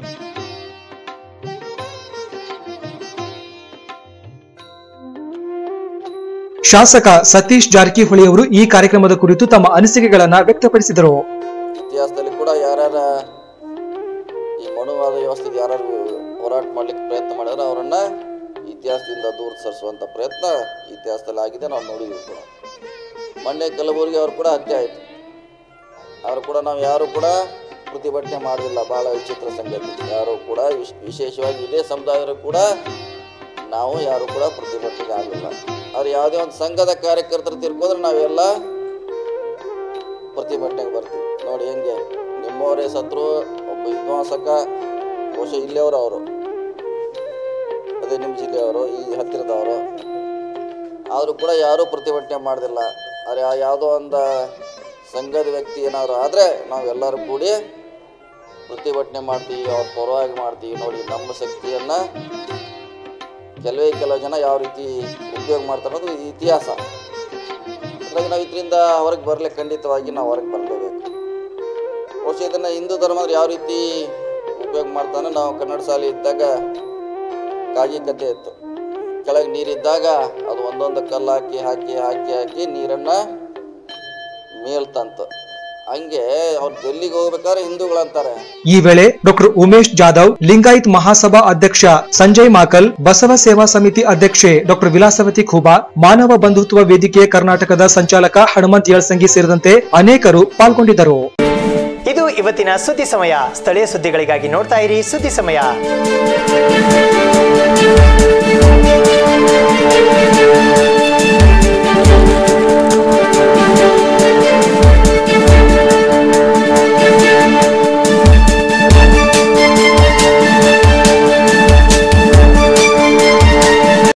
ಶಾಸಕ ಸತೀಶ್ ಜಾರಕಿಹೊಳಿ ಅವರು ಈ ಕಾರ್ಯಕ್ರಮದ ಕುರಿತು ತಮ್ಮ ಅನಿಸಿಕೆಗಳನ್ನ ವ್ಯಕ್ತಪಡಿಸಿದರು ಇತಿಹಾಸದಲ್ಲಿ ಕೂಡ ಯಾರ್ಯಾರ ಈ ಮನುವಾದ ವ್ಯವಸ್ಥೆಗೆ ಯಾರು ಹೋರಾಟ ಮಾಡ್ಲಿಕ್ಕೆ ಪ್ರಯತ್ನ ಮಾಡಿದ್ರೆ ಅವರನ್ನ ಇತಿಹಾಸದಿಂದ ದೂರ ಸರಿಸುವಂಥ ಪ್ರಯತ್ನ ಇತಿಹಾಸದಲ್ಲಿ ಆಗಿದೆ ನಾವು ನೋಡಿದ್ವಿ ಕೂಡ ಮೊನ್ನೆ ಕಲಬುರಗಿ ಅವರು ಕೂಡ ಹತ್ಯೆ ಆಯಿತು ಅವರು ಕೂಡ ನಾವು ಯಾರು ಕೂಡ ಪ್ರತಿಭಟನೆ ಮಾಡಲಿಲ್ಲ ಭಾಳ ವಿಚಿತ್ರ ಸಂಗತಿ ಯಾರು ಕೂಡ ವಿಶ್ ವಿಶೇಷವಾಗಿ ಇದೇ ಸಮುದಾಯರು ಕೂಡ ನಾವು ಯಾರು ಕೂಡ ಪ್ರತಿಭಟನೆಗೆ ಆಗಲಿಲ್ಲ ಅವ್ರು ಯಾವುದೇ ಒಂದು ಸಂಘದ ಕಾರ್ಯಕರ್ತರು ತಿರ್ಕೋದ್ರೆ ನಾವೆಲ್ಲ ಪ್ರತಿಭಟನೆಗೆ ಬರ್ತೀವಿ ನೋಡಿ ಹೆಂಗೆ ನಿಮ್ಮವರೇ ಸತ್ರು ಒಬ್ಬ ವಿದ್ವಾಂಸಕ ಬಹುಶಃ ಇಲ್ಲಿಯವರು ಅವರು ಅದೇ ನಿಮ್ಮ ಜಿಲ್ಲೆಯವರು ಈ ಹತ್ತಿರದವರು ಆದರೂ ಕೂಡ ಯಾರೂ ಪ್ರತಿಭಟನೆ ಮಾಡೋದಿಲ್ಲ ಆದರೆ ಆ ಯಾವುದೋ ಒಂದು ಸಂಘದ ವ್ಯಕ್ತಿ ಏನಾದ್ರು ಆದರೆ ನಾವೆಲ್ಲರೂ ಕೂಡಿ ಪ್ರತಿಭಟನೆ ಮಾಡ್ತೀವಿ ಅವ್ರ ಪರವಾಗಿ ಮಾಡ್ತೀವಿ ನೋಡಿ ನಮ್ಮ ಶಕ್ತಿಯನ್ನು ಕೆಲವೇ ಕೆಲವು ಜನ ಯಾವ ರೀತಿ ಉಪಯೋಗ ಮಾಡ್ತಾರೆ ಅನ್ನೋದು ಇದು ಇತಿಹಾಸ ಹಾಗಾಗಿ ನಾವು ಇದರಿಂದ ಹೊರಗೆ ಬರಲಿಕ್ಕೆ ಖಂಡಿತವಾಗಿ ನಾವು ಹೊರಗೆ ಬರಲೇಬೇಕು ಬಹುಶಃ ಇದನ್ನು ಹಿಂದೂ ಧರ್ಮದಲ್ಲಿ ಯಾವ ರೀತಿ ಉಪಯೋಗ ಮಾಡ್ತಾನೆ ನಾವು ಕನ್ನಡ ಶಾಲೆ ಇದ್ದಾಗ ಕಾಗಿ ಕತೆ ಇತ್ತು ಕೆಳಗೆ ನೀರಿದ್ದಾಗ ಅದು ಒಂದೊಂದು ಕಲ್ಲು ಹಾಕಿ ಹಾಕಿ ಹಾಕಿ ಹಾಕಿ ನೀರನ್ನು ಮೇಲ್ತಂತು ಹಂಗೆ ಅವ್ರು ಡೆಲ್ಲಿಗೆ ಹೋಗ್ಬೇಕಾದ್ರೆ ಹಿಂದೂಗಳಂತಾರೆ ಈ ವೇಳೆ ಡಾಕ್ಟರ್ ಉಮೇಶ್ ಜಾಧವ್ ಲಿಂಗಾಯತ್ ಮಹಾಸಭಾ ಅಧ್ಯಕ್ಷ ಸಂಜಯ್ ಮಾಕಲ್ ಬಸವ ಸೇವಾ ಸಮಿತಿ ಅಧ್ಯಕ್ಷೆ ಡಾಕ್ಟರ್ ವಿಲಾಸವತಿ ಖೂಬಾ ಮಾನವ ಬಂಧುತ್ವ ವೇದಿಕೆ ಕರ್ನಾಟಕದ ಸಂಚಾಲಕ ಹನುಮಂತ್ ಯಳಸಂಗಿ ಸೇರಿದಂತೆ ಅನೇಕರು ಪಾಲ್ಗೊಂಡಿದ್ದರು ಇದು ಇವತ್ತಿನ ಸುದ್ದಿ ಸಮಯ ಸ್ಥಳೀಯ ಸುದ್ದಿಗಳಿಗಾಗಿ ನೋಡ್ತಾ ಇರಿ ಸುದ್ದಿ ಸಮಯ